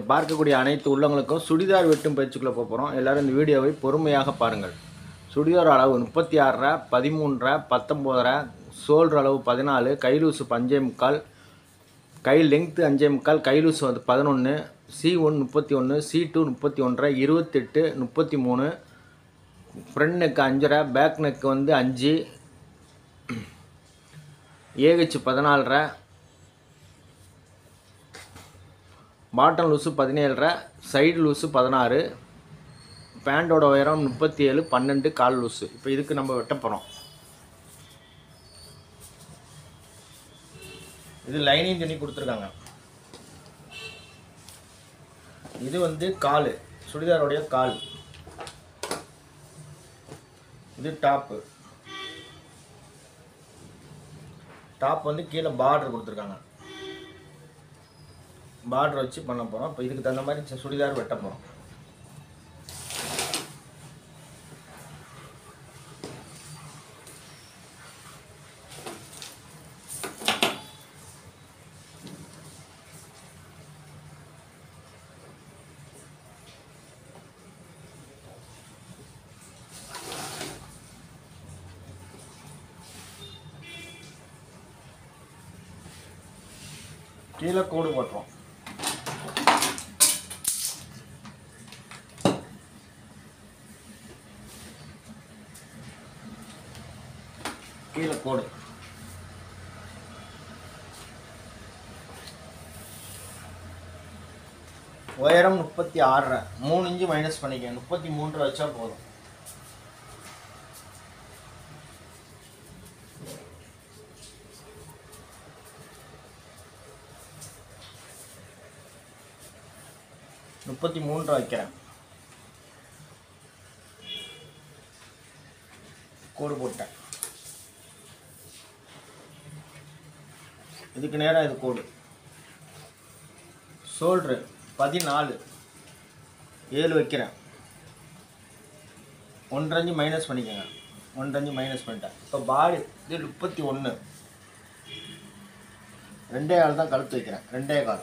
பார்க்கக்கூடிய அனைத்து உள்ளவங்களுக்கும் சுடிதார் வெட்டும் பயிற்சிக்குள்ளே போக போகிறோம் எல்லாரும் இந்த வீடியோவை பொறுமையாக பாருங்கள் சுடிதார் அளவு முப்பத்தி ஆறரை பதிமூன்றரை பத்தொம்போதரை சோல்டர் அளவு பதினாலு கைலூசு அஞ்சே முக்கால் கை லெங்க்த்து அஞ்சே முக்கால் கைலூசு வந்து பதினொன்று சி ஒன் முப்பத்தி ஒன்று சி டூ முப்பத்தி ஒன்றரை இருபத்தெட்டு முப்பத்தி மூணு ஃப்ரண்ட் நெக்கு அஞ்சரை பேக் நெக்கு வந்து அஞ்சு ஏஹெச் பதினாலரை பாட்டம் லூஸு பதினேழரை சைடு லூஸு பதினாறு பேண்டோட உயரம் முப்பத்தி ஏழு பன்னெண்டு கால் லூஸு இப்போ இதுக்கு நம்ம வெட்ட போகிறோம் இது லைனிங் துணி கொடுத்துருக்காங்க இது வந்து கால் சுடிதாரோடைய கால் இது டாப்பு டாப் வந்து கீழே பார்டர் கொடுத்துருக்காங்க பார்டர் வச்சு பண்ண போகிறோம் இப்போ இதுக்கு தகுந்த மாதிரி சு- சுடிதார் வெட்ட போகிறோம் கீழே கோடு போட்டுரும் கீழே கோடு உயரம் முப்பத்தி ஆறரை மூணு இன்ச்சு மைனஸ் பண்ணிக்க முப்பத்தி மூன்று வச்சா போதும் முப்பத்தி மூன்று வைக்கிறேன் கோடு போட்டேன் இதுக்கு நேராக இது கோடு ஷோல்ட்ரு பதினாலு ஏழு வைக்கிறேன் ஒன்றஞ்சு மைனஸ் பண்ணிக்கோங்க ஒன்றஞ்சு மைனஸ் பண்ணிட்டேன் இப்போ பாடி இது முப்பத்தி ஒன்று ரெண்டே கால் தான் கழுத்து வைக்கிறேன் ரெண்டே கால்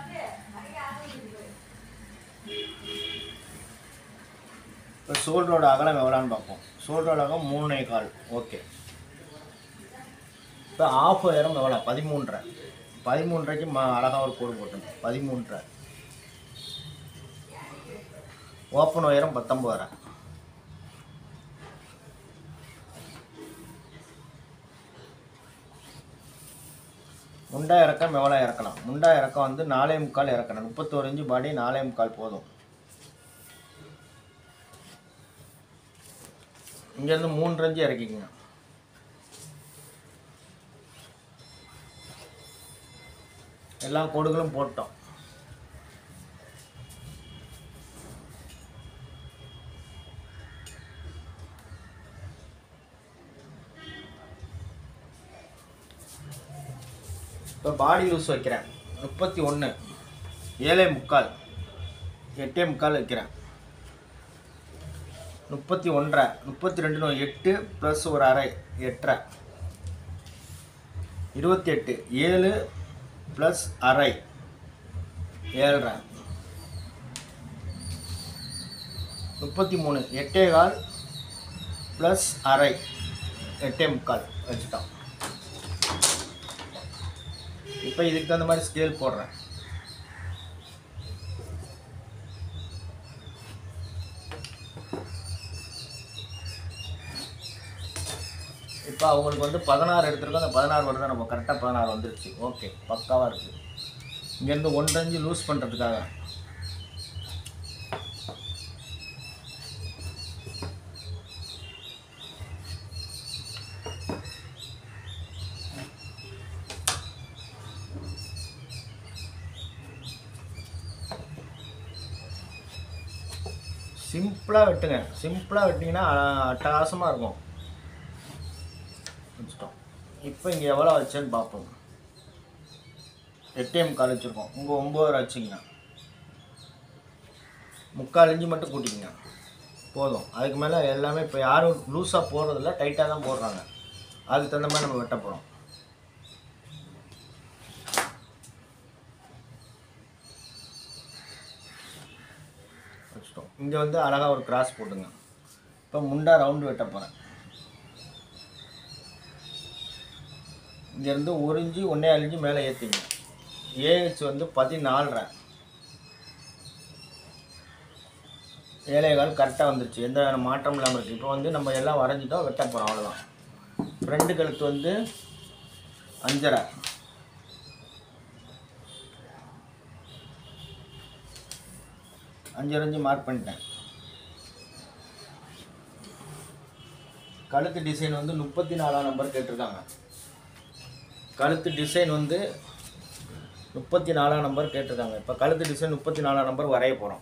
இப்போ ஷோல்டரோட அகலம் எவ்வளோன்னு பார்ப்போம் ஷோல்டரோட அகலம் மூணே கால் ஓகே இப்போ ஆஃப் உயரம் எவ்வளோ பதிமூன்றரை பதிமூன்றரைக்கு ம அழகாக ஒரு கோடு போட்டணும் பதிமூன்றரை ஓப்பன் உயரம் பத்தொம்போதரை முண்டா இறக்கம் எவ்வளோ இறக்கலாம் முண்டா இறக்கம் வந்து நாலே முக்கால் இறக்கணும் முப்பத்தோரு இன்ச்சு பாடி நாலே முக்கால் போதும் இங்கேருந்து மூன்று இன்ச்சு இறக்கிக்கங்க எல்லா கோடுகளும் போட்டோம் இப்போ பாடி லூஸ் வைக்கிறேன் முப்பத்தி ஒன்று ஏழே முக்கால் எட்டே முக்கால் வைக்கிறேன் முப்பத்தி ஒன்றரை முப்பத்தி ரெண்டு எட்டு ப்ளஸ் ஒரு அரை எட்டரை இருபத்தி எட்டு ஏழு ப்ளஸ் அரை ஏழரை முப்பத்தி மூணு எட்டே கால் ப்ளஸ் அரை எட்டே முக்கால் வச்சுட்டோம் இப்போ இதுக்கு தகுந்த மாதிரி ஸ்கேல் போடுறேன் இப்போ அவங்களுக்கு வந்து பதினாறு எடுத்திருக்கோம் அந்த பதினாறு வருது நம்ம கரெக்டாக பதினாறு வந்துருச்சு ஓகே பக்காவாக இருக்குது இங்கேருந்து ஒன்றஞ்சு லூஸ் பண்ணுறதுக்காக சிம்பிளாக வெட்டுங்க சிம்பிளாக வெட்டிங்கன்னா அட்டகாசமாக இருக்கும் வச்சுட்டோம் இப்போ இங்கே எவ்வளோ வச்சேன்னு பார்ப்போம் எட்டே முக்கால் வச்சுருக்கோம் உங்கள் ஒம்பது வச்சிங்கன்னா முக்கால் இஞ்சி மட்டும் கூட்டிக்கங்க போதும் அதுக்கு மேலே எல்லாமே இப்போ யாரும் லூஸாக போடுறதில்ல டைட்டாக தான் போடுறாங்க அதுக்கு தகுந்த மாதிரி நம்ம வெட்ட போகிறோம் இங்கே வந்து அழகாக ஒரு கிராஸ் போட்டுங்க இப்போ முண்டா ரவுண்டு வெட்ட போகிறேன் இங்கேருந்து ஒரு இஞ்சி ஒன்றே அழிஞ்சு மேலே ஏற்றிங்க ஏஹெச் வந்து பதினாலரை ஏழைகால் கரெக்டாக வந்துருச்சு எந்த மாற்றம் இல்லாமல் இருக்குது இப்போ வந்து நம்ம எல்லாம் வரைஞ்சிட்டோம் வெட்ட போகிறோம் அவ்வளோதான் ஃப்ரெண்டு கழுத்து வந்து அஞ்சரை அஞ்சரை அஞ்சு மார்க் பண்ணிட்டேன் கழுத்து டிசைன் வந்து முப்பத்தி நாலாம் நம்பர் கேட்டிருக்காங்க கழுத்து டிசைன் வந்து முப்பத்தி நாலாம் நம்பர் கேட்டிருக்காங்க இப்போ கழுத்து டிசைன் முப்பத்தி நாலாம் நம்பர் வரைய போகிறோம்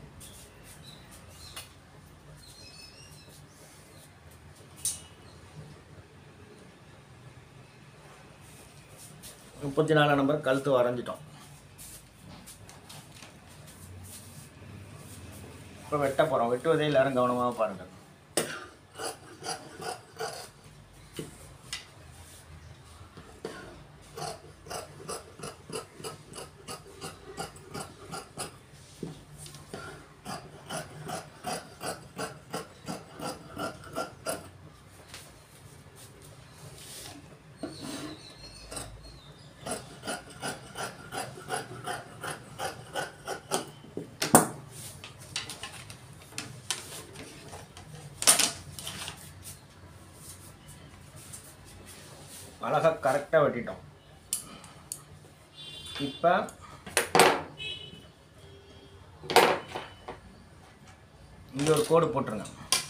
முப்பத்தி நாலாம் நம்பர் கழுத்து வரைஞ்சிட்டோம் இப்போ வெட்ட போகிறோம் வெட்டுவதே எல்லாரும் கவனமாக பாருங்கள் அழகாக கரெக்டாக வெட்டிட்டோம் இப்போ இங்கே ஒரு கோடு போட்டுருங்க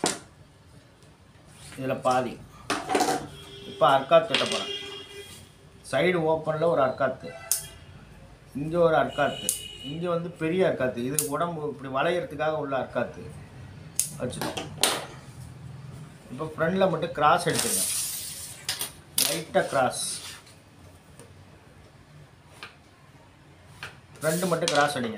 இதில் பாதி இப்போ அர்க்காத் வெட்ட போகிறேன் சைடு ஓப்பனில் ஒரு அர்க்காத்து இங்கே ஒரு அர்க்காத்து இங்கே வந்து பெரிய அர்க்காத்து இது உடம்பு இப்படி வளையறதுக்காக உள்ள அர்க்காத்து வச்சுட்டோம் இப்போ ஃப்ரண்டில் மட்டும் கிராஸ் எடுத்துருங்க லைட்டாக கிராஸ் ரெண்டு மட்டும் கிராஸ் அடிங்க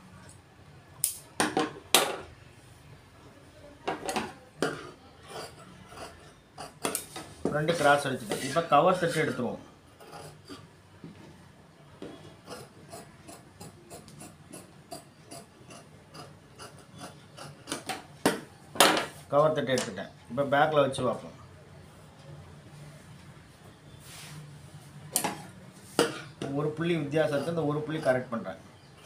ரெண்டு கிராஸ் அடிச்சுட்டு இப்போ கவர் தட்டு எடுத்துருவோம் கவர் தட்டு எடுத்துட்டேன் இப்போ பேக்கில் வச்சு பார்ப்போம் ஒரு புள்ளி வித்தியாசத்தை இந்த ஒரு புள்ளி கரெக்ட் பண்ணுறேன்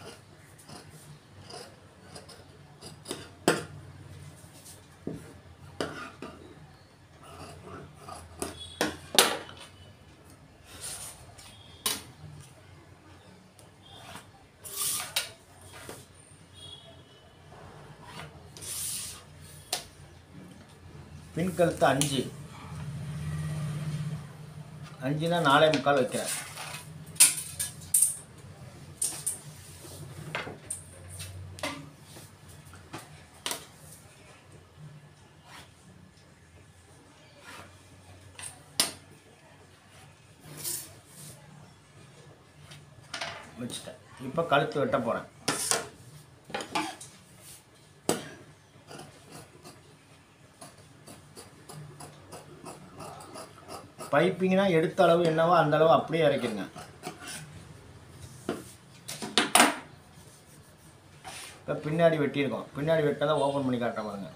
பின் கழுத்து அஞ்சு அஞ்சுனா நாலே முக்கால் வைக்கிறேன் வச்சுட்டேன் இப்போ கழுத்து வெட்ட போகிறேன் பைப்பிங்னா எடுத்த அளவு என்னவோ அந்த அளவு அப்படியே இறக்கிடுங்க இப்போ பின்னாடி வெட்டியிருக்கோம் பின்னாடி வெட்டதான் ஓப்பன் பண்ணி காட்டுற பாருங்க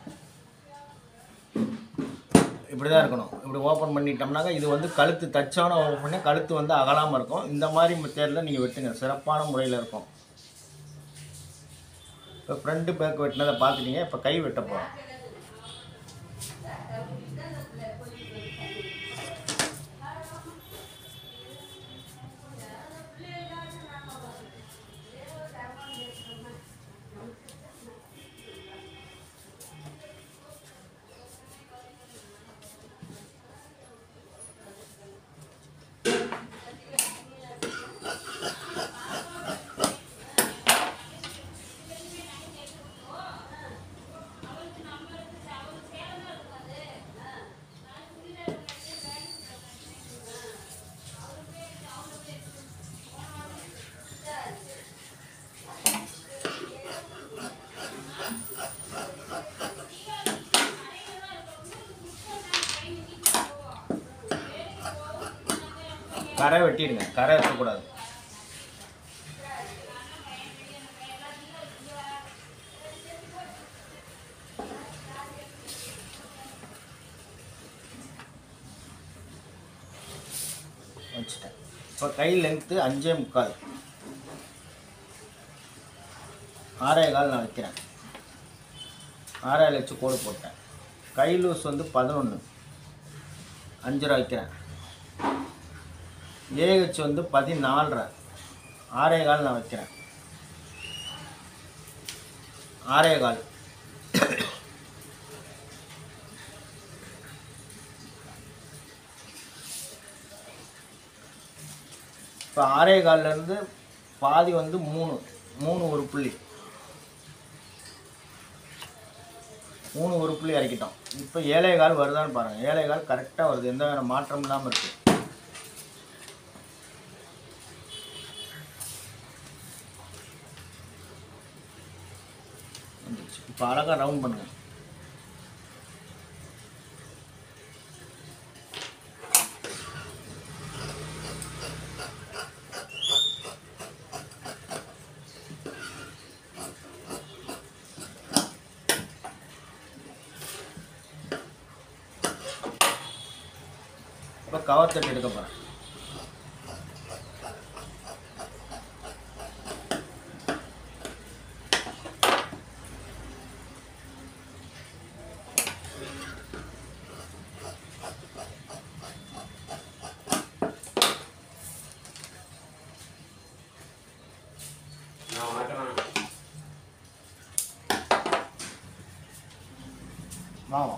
இப்படி தான் இருக்கணும் இப்படி ஓப்பன் பண்ணிட்டோம்னாக்கா இது வந்து கழுத்து தச்சான ஓப்பன் பண்ணி கழுத்து வந்து அகலாமல் இருக்கும் இந்த மாதிரி மெத்தேடில் நீங்கள் வெட்டுங்க சிறப்பான முறையில் இருக்கும் இப்போ ஃப்ரண்ட்டு பேக் வெட்டினதை பார்த்துட்டீங்க இப்போ கை வெட்ட போகிறோம் கரை வெட்டிடுங்க கரை இருக்கக்கூடாது இப்போ கை லென்த்து அஞ்சே முக்கால் ஆறே கால் நான் வைக்கிறேன் ஆறே வச்சு கோடு போட்டேன் கை லூஸ் வந்து பதினொன்று அஞ்சு ரூபா வைக்கிறேன் ஏஹெச் வந்து பதினாலரை ஆறே கால் நான் வைக்கிறேன் ஆறே கால் இப்போ ஆறே கால்லேருந்து பாதி வந்து மூணு மூணு ஒரு புள்ளி மூணு ஒரு புள்ளி இறக்கிட்டோம் இப்போ ஏழை கால் வருதான்னு பாருங்கள் ஏழை கால் கரெக்டாக வருது எந்த வேறு மாற்றம் இல்லாமல் இருக்குது இப்போ அழகாக ரவுண்ட் பண்ணுங்க இப்போ கவர் தட்டு எடுக்க போகிறேன் வாங்க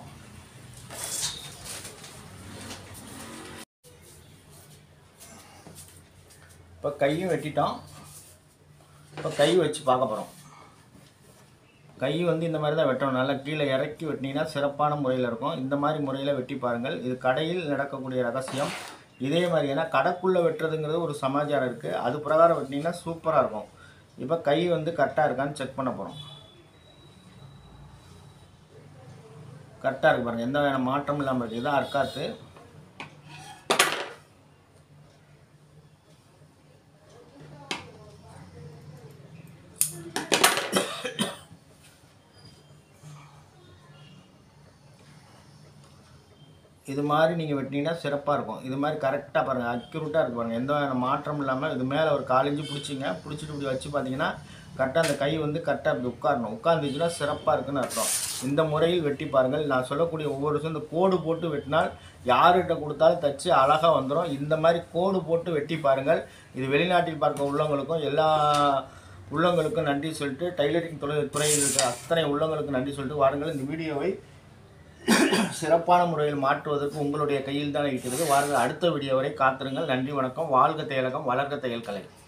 இப்போ கையும் வெட்டிட்டோம் இப்போ கை வச்சு பார்க்க போகிறோம் கை வந்து இந்த மாதிரி தான் வெட்டணும் நல்லா கீழே இறக்கி வெட்டினீங்கன்னா சிறப்பான முறையில் இருக்கும் இந்த மாதிரி முறையில் வெட்டி பாருங்கள் இது கடையில் நடக்கக்கூடிய ரகசியம் இதே மாதிரி ஏன்னா கடைக்குள்ளே வெட்டுறதுங்கிறது ஒரு சமாச்சாரம் இருக்குது அது பிரகாரம் வெட்டினீங்கன்னா சூப்பராக இருக்கும் இப்போ கை வந்து கரெக்டாக இருக்கான்னு செக் பண்ண போகிறோம் கரெக்டாக இருக்கு பாருங்கள் எந்த வகையான மாற்றமும் இல்லாமல் இருக்குது இதுதான் அர்க்காத்து இது மாதிரி நீங்கள் வெட்டினீங்கன்னா சிறப்பாக இருக்கும் இது மாதிரி கரெக்டாக பாருங்கள் அக்யூரேட்டாக இருக்கு பாருங்கள் எந்த வகையான மாற்றம் இல்லாமல் இது மேலே ஒரு காலேஜ் பிடிச்சிங்க பிடிச்சிட்டு இப்படி வச்சு பார்த்தீங்கன்னா கரெக்டாக அந்த கை வந்து கரெக்டாக இப்படி உட்காரணும் உட்காந்துச்சுன்னா சிறப்பாக இருக்குன்னு அர்த்தம் இந்த முறையில் வெட்டி பாருங்கள் நான் சொல்லக்கூடிய ஒவ்வொரு விஷயம் இந்த கோடு போட்டு வெட்டினால் யார்கிட்ட கொடுத்தாலும் தச்சு அழகாக வந்துடும் இந்த மாதிரி கோடு போட்டு வெட்டி பாருங்கள் இது வெளிநாட்டில் பார்க்க உள்ளவங்களுக்கும் எல்லா உள்ளவங்களுக்கும் நன்றி சொல்லிட்டு டைலரிங் துறை துறையில் இருக்கிற அத்தனை உள்ளவங்களுக்கு நன்றி சொல்லிட்டு வாருங்கள் இந்த வீடியோவை சிறப்பான முறையில் மாற்றுவதற்கு உங்களுடைய கையில் தான் இருக்கிறது வாருங்கள் அடுத்த வீடியோ வரை காத்திருங்கள் நன்றி வணக்கம் வாழ்க தையலகம் வளர்க தையல் கலை